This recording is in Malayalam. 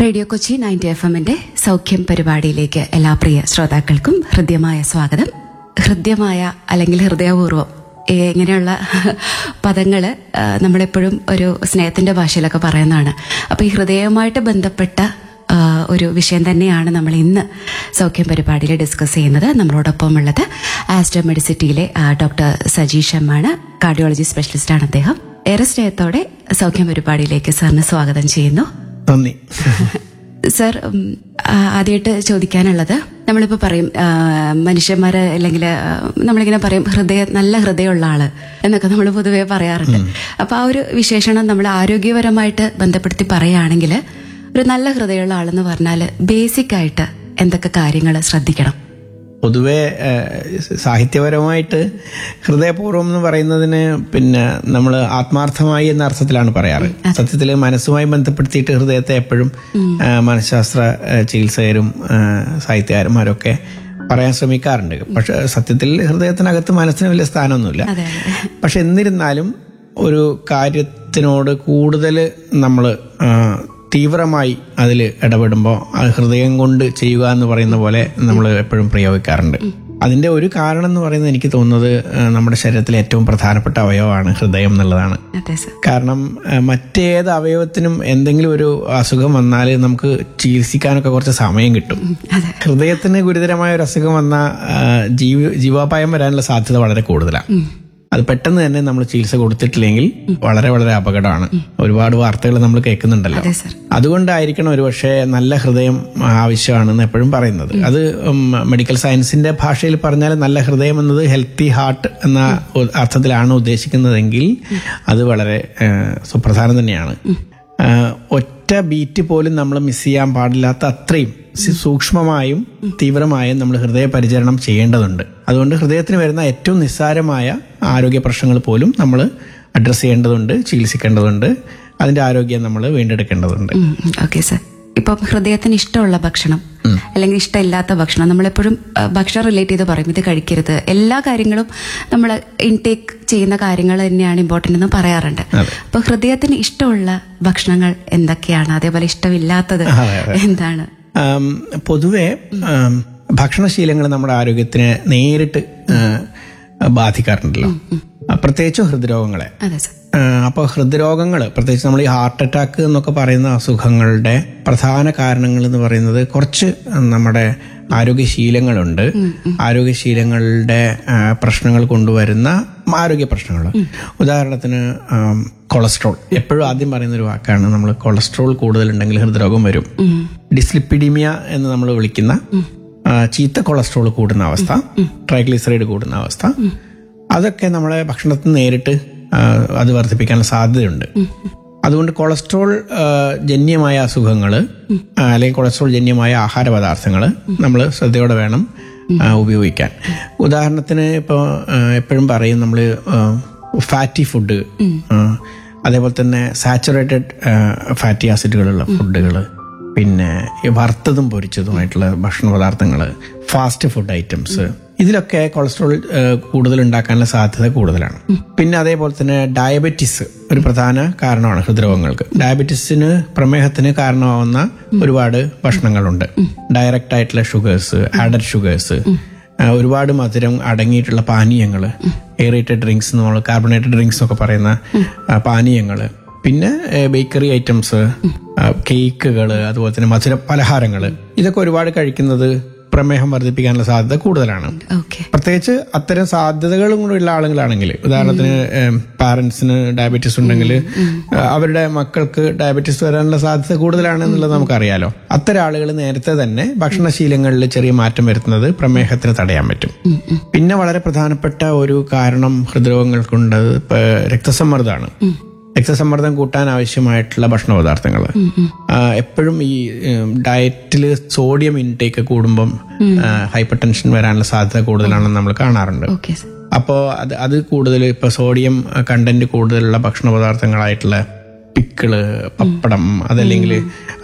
റേഡിയോ കൊച്ചി നയൻറ്റി എഫ് എമ്മിന്റെ സൗഖ്യം പരിപാടിയിലേക്ക് എല്ലാ പ്രിയ ശ്രോതാക്കൾക്കും ഹൃദ്യമായ സ്വാഗതം ഹൃദ്യമായ അല്ലെങ്കിൽ ഹൃദയപൂർവ്വം ഏ, ഇങ്ങനെയുള്ള പദങ്ങൾ നമ്മളെപ്പോഴും ഒരു സ്നേഹത്തിന്റെ ഭാഷയിലൊക്കെ പറയുന്നതാണ് അപ്പോൾ ഈ ഹൃദയവുമായിട്ട് ബന്ധപ്പെട്ട ആ, ഒരു വിഷയം തന്നെയാണ് നമ്മൾ ഇന്ന് സൗഖ്യം പരിപാടിയിൽ ഡിസ്കസ് ചെയ്യുന്നത് നമ്മളോടൊപ്പം ഉള്ളത് ആസ്റ്റർ മെഡിസിറ്റിയിലെ ആ, ഡോക്ടർ സജീഷ് എമ്മാണ് കാർഡിയോളജി സ്പെഷ്യലിസ്റ്റാണ് അദ്ദേഹം ഏറെ സ്നേഹത്തോടെ സൗഖ്യം പരിപാടിയിലേക്ക് സാറിന് സ്വാഗതം ചെയ്യുന്നു നന്ദി സർ ഉം, ആ, ആദ്യമായിട്ട് ചോദിക്കാനുള്ളത് നമ്മളിപ്പോൾ പറയും ആ, മനുഷ്യന്മാര് അല്ലെങ്കിൽ ആ, നമ്മളിങ്ങനെ പറയും ഹൃദയ നല്ല ഹൃദയമുള്ള ആള് എന്നൊക്കെ നമ്മൾ പൊതുവേ പറയാറുണ്ട് അപ്പൊ ആ ഒരു വിശേഷണം നമ്മൾ ആരോഗ്യപരമായിട്ട് ബന്ധപ്പെടുത്തി പറയുകയാണെങ്കിൽ ഒരു നല്ല ഹൃദയമുള്ള ആളെന്ന് പറഞ്ഞാൽ ബേസിക് ആയിട്ട് എന്തൊക്കെ കാര്യങ്ങൾ ശ്രദ്ധിക്കണം പൊതുവെ ഏഹ്, സാഹിത്യപരമായിട്ട് ഹൃദയപൂർവ്വം എന്ന് പറയുന്നതിന് പിന്നെ നമ്മൾ ആത്മാർത്ഥമായി എന്ന അർത്ഥത്തിലാണ് പറയാറ് സത്യത്തിൽ മനസ്സുമായി ബന്ധപ്പെടുത്തിയിട്ട് ഹൃദയത്തെ എപ്പോഴും ഏഹ്, മനഃശാസ്ത്ര ഏഹ്, ചികിത്സകരും ഏഹ്, സാഹിത്യകാരന്മാരൊക്കെ പറയാൻ ശ്രമിക്കാറുണ്ട് പക്ഷെ സത്യത്തിൽ ഹൃദയത്തിനകത്ത് മനസ്സിന് വലിയ സ്ഥാനമൊന്നുമില്ല അതെ പക്ഷെ എന്നിരുന്നാലും ഒരു കാര്യത്തിനോട് കൂടുതൽ നമ്മൾ തീവ്രമായി അതിൽ ഇടപെടുമ്പോൾ അത് ഹൃദയം കൊണ്ട് ചെയ്യുക എന്ന് പറയുന്ന പോലെ നമ്മൾ എപ്പോഴും പ്രയോഗിക്കാറുണ്ട് അതിന്റെ ഒരു കാരണം എന്ന് പറയുന്നത് എനിക്ക് തോന്നുന്നത് ആ, നമ്മുടെ ശരീരത്തിലെ ഏറ്റവും പ്രധാനപ്പെട്ട അവയവമാണ് ഹൃദയം എന്നുള്ളതാണ് അതെ സർ കാരണം ആ, മറ്റേത് അവയവത്തിനും എന്തെങ്കിലും ഒരു അസുഖം വന്നാൽ നമുക്ക് ചികിത്സിക്കാനൊക്കെ കുറച്ച് സമയം കിട്ടും അതെ ഹൃദയത്തിന് ഗുരുതരമായ ഒരു അസുഖം വന്ന ജീവ ജീവാപായം വരാനുള്ള സാധ്യത വളരെ കൂടുതലാണ് അത് പെട്ടെന്ന് തന്നെ നമ്മൾ ചികിത്സ കൊടുത്തിട്ടില്ലെങ്കിൽ വളരെ വളരെ അപകടമാണ് ഒരുപാട് വാർത്തകൾ നമ്മൾ കേൾക്കുന്നുണ്ടല്ലോ അതെ സർ അതുകൊണ്ടായിരിക്കണം ഒരുപക്ഷെ നല്ല ഹൃദയം ആവശ്യമാണെന്ന് എപ്പോഴും പറയുന്നത് അത് ഉം, മെഡിക്കൽ സയൻസിന്റെ ഭാഷയിൽ പറഞ്ഞാൽ നല്ല ഹൃദയം എന്നത് ഹെൽത്തി ഹാർട്ട് എന്ന ഉ- അർത്ഥത്തിലാണ് ഉദ്ദേശിക്കുന്നതെങ്കിൽ അത് വളരെ ഏഹ്, സുപ്രധാനം തന്നെയാണ് ഏഹ്, ഒറ്റ ബീറ്റ് പോലും നമ്മൾ മിസ് ചെയ്യാൻ പാടില്ലാത്ത അത്രയും സി- സൂക്ഷ്മമായും തീവ്രമായും നമ്മൾ ഹൃദയ പരിചരണം ചെയ്യേണ്ടതുണ്ട് അതുകൊണ്ട് ഹൃദയത്തിന് വരുന്ന ഏറ്റവും നിസ്സാരമായ ആരോഗ്യ പ്രശ്നങ്ങൾ പോലും നമ്മൾ അഡ്രസ്സ് ചെയ്യേണ്ടതുണ്ട് ചികിത്സിക്കേണ്ടതുണ്ട് അതിന്റെ ആരോഗ്യം നമ്മൾ വീണ്ടെടുക്കേണ്ടതുണ്ട് ഓക്കെ സർ ഇപ്പം ഹൃദയത്തിന് ഇഷ്ടമുള്ള ഭക്ഷണം അല്ലെങ്കിൽ ഇഷ്ടമില്ലാത്ത ഭക്ഷണം നമ്മളെപ്പോഴും ആ, ഭക്ഷണം റിലേറ്റ് ചെയ്ത് പറയും ഇത് കഴിക്കരുത് എല്ലാ കാര്യങ്ങളും നമ്മൾ ഇൻടേക്ക് ചെയ്യുന്ന കാര്യങ്ങൾ തന്നെയാണ് ഇമ്പോർട്ടൻ്റ് എന്ന് പറയാറുണ്ട് അതെ. അപ്പൊ ഹൃദയത്തിന് ഇഷ്ടമുള്ള ഭക്ഷണങ്ങൾ എന്തൊക്കെയാണ് അതേപോലെ ഇഷ്ടമില്ലാത്തത് അതെ, അതെ. എന്താണ് ആം, പൊതുവെ ആം, ഭക്ഷണശീലങ്ങൾ നമ്മുടെ ആരോഗ്യത്തിനെ നേരിട്ട് ആ, ബാധിക്കാറുണ്ടല്ലോ ആ, പ്രത്യേകിച്ചും ഹൃദ്രോഗങ്ങളെ അതെ സർ അപ്പോൾ ഹൃദ്രോഗങ്ങൾ പ്രത്യേകിച്ച് നമ്മൾ ഈ ഹാർട്ട് അറ്റാക്ക് എന്നൊക്കെ പറയുന്ന അസുഖങ്ങളുടെ പ്രധാന കാരണങ്ങൾ എന്ന് പറയുന്നത് കുറച്ച് നമ്മുടെ ആരോഗ്യശീലങ്ങളുണ്ട് ആരോഗ്യശീലങ്ങളുടെ ആ, പ്രശ്നങ്ങൾ കൊണ്ടുവരുന്ന ആരോഗ്യ പ്രശ്നങ്ങൾ ഉദാഹരണത്തിന് ആം, കൊളസ്ട്രോൾ എപ്പോഴും ആദ്യം പറയുന്ന ഒരു വാക്കാണ് നമ്മൾ കൊളസ്ട്രോൾ കൂടുതലുണ്ടെങ്കിൽ ഹൃദ്രോഗം വരും ഡിസ്ലിപ്പിഡീമിയ എന്ന് നമ്മൾ വിളിക്കുന്ന ആ, ചീത്ത കൊളസ്ട്രോൾ കൂടുന്ന അവസ്ഥ ട്രൈഗ്ലിസറൈഡ് കൂടുന്ന അവസ്ഥ അതൊക്കെ നമ്മളെ ഭക്ഷണത്തിൽ നേരിട്ട് ആ, അത് വർദ്ധിപ്പിക്കാനുള്ള സാധ്യതയുണ്ട് അതുകൊണ്ട് കൊളസ്ട്രോൾ ആ, ജന്യമായ അസുഖങ്ങൾ അല്ലെങ്കിൽ കൊളസ്ട്രോൾ ജന്യമായ ആഹാര പദാർത്ഥങ്ങൾ നമ്മൾ ശ്രദ്ധയോടെ വേണം ആ, ഉപയോഗിക്കാൻ ഉദാഹരണത്തിന് ഇപ്പോൾ എപ്പോഴും പറയും നമ്മൾ ഫാറ്റി ഫുഡ് അതേപോലെ തന്നെ സാച്ചുറേറ്റഡ് ഫാറ്റി ആസിഡുകളുള്ള ഫുഡുകൾ പിന്നെ ഈ വറുത്തതും പൊരിച്ചതുമായിട്ടുള്ള ഭക്ഷണ പദാർത്ഥങ്ങൾ ഫാസ്റ്റ് ഫുഡ് ഐറ്റംസ് ഇതിലൊക്കെ കൊളസ്ട്രോൾ ഏഹ്, കൂടുതൽ ഉണ്ടാക്കാനുള്ള സാധ്യത കൂടുതലാണ് പിന്നെ അതേപോലെ തന്നെ ഡയബറ്റിസ് ഒരു പ്രധാന കാരണമാണ് ഹൃദ്രോഗങ്ങൾക്ക് ഡയബറ്റിസിന് പ്രമേഹത്തിന് കാരണമാവുന്ന ഒരുപാട് ഭക്ഷണങ്ങളുണ്ട് ഡയറക്റ്റ് ആയിട്ടുള്ള ഷുഗേഴ്സ് ആഡഡ് ഷുഗേഴ്സ് ഒരുപാട് മധുരം അടങ്ങിയിട്ടുള്ള പാനീയങ്ങൾ എയറേറ്റഡ് ഡ്രിങ്ക്സ് നമ്മൾ കാർബണേറ്റഡ് ഡ്രിങ്ക്സ് ഒക്കെ പറയുന്ന പാനീയങ്ങൾ പിന്നെ ബേക്കറി ഐറ്റംസ് കേക്കുകൾ അതുപോലെ തന്നെ മധുര പലഹാരങ്ങൾ ഇതൊക്കെ ഒരുപാട് കഴിക്കുന്നത് പ്രമേഹം വർദ്ധിപ്പിക്കാനുള്ള സാധ്യത കൂടുതലാണ് ഓക്കെ പ്രത്യേകിച്ച് അത്തരം സാധ്യതകളും കൂടെ ഉള്ള ആളുകളാണെങ്കിൽ ഉദാഹരണത്തിന് പാരന്റ്സിന് ഡയബറ്റീസ് ഉണ്ടെങ്കിൽ അവരുടെ മക്കൾക്ക് ഡയബറ്റീസ് വരാനുള്ള സാധ്യത കൂടുതലാണ് എന്നുള്ളത് നമുക്കറിയാലോ അത്തരം ആളുകൾ നേരത്തെ തന്നെ ഭക്ഷണശീലങ്ങളിൽ ചെറിയ മാറ്റം വരുത്തുന്നത് പ്രമേഹത്തിന് തടയാൻ പറ്റും പിന്നെ വളരെ പ്രധാനപ്പെട്ട ഒരു കാരണം ഹൃദ്രോഗങ്ങൾക്കുണ്ടത് ഇപ്പൊ രക്തസമ്മർദ്ദമാണ് രക്തസമ്മർദ്ദം കൂട്ടാൻ ആവശ്യമായിട്ടുള്ള ഭക്ഷണ പദാർത്ഥങ്ങൾ എപ്പോഴും ഈ ഡയറ്റിൽ സോഡിയം ഇൻടേക്ക് കൂടുമ്പം ഹൈപ്പർ ടെൻഷൻ വരാനുള്ള സാധ്യത കൂടുതലാണെന്ന് നമ്മൾ കാണാറുണ്ട് ഓക്കെ സർ അപ്പോൾ അത് അത് കൂടുതൽ ഇപ്പൊ സോഡിയം കണ്ടന്റ് കൂടുതലുള്ള ഭക്ഷണ പദാർത്ഥങ്ങളായിട്ടുള്ള പിക്കിള് പപ്പടം അതല്ലെങ്കിൽ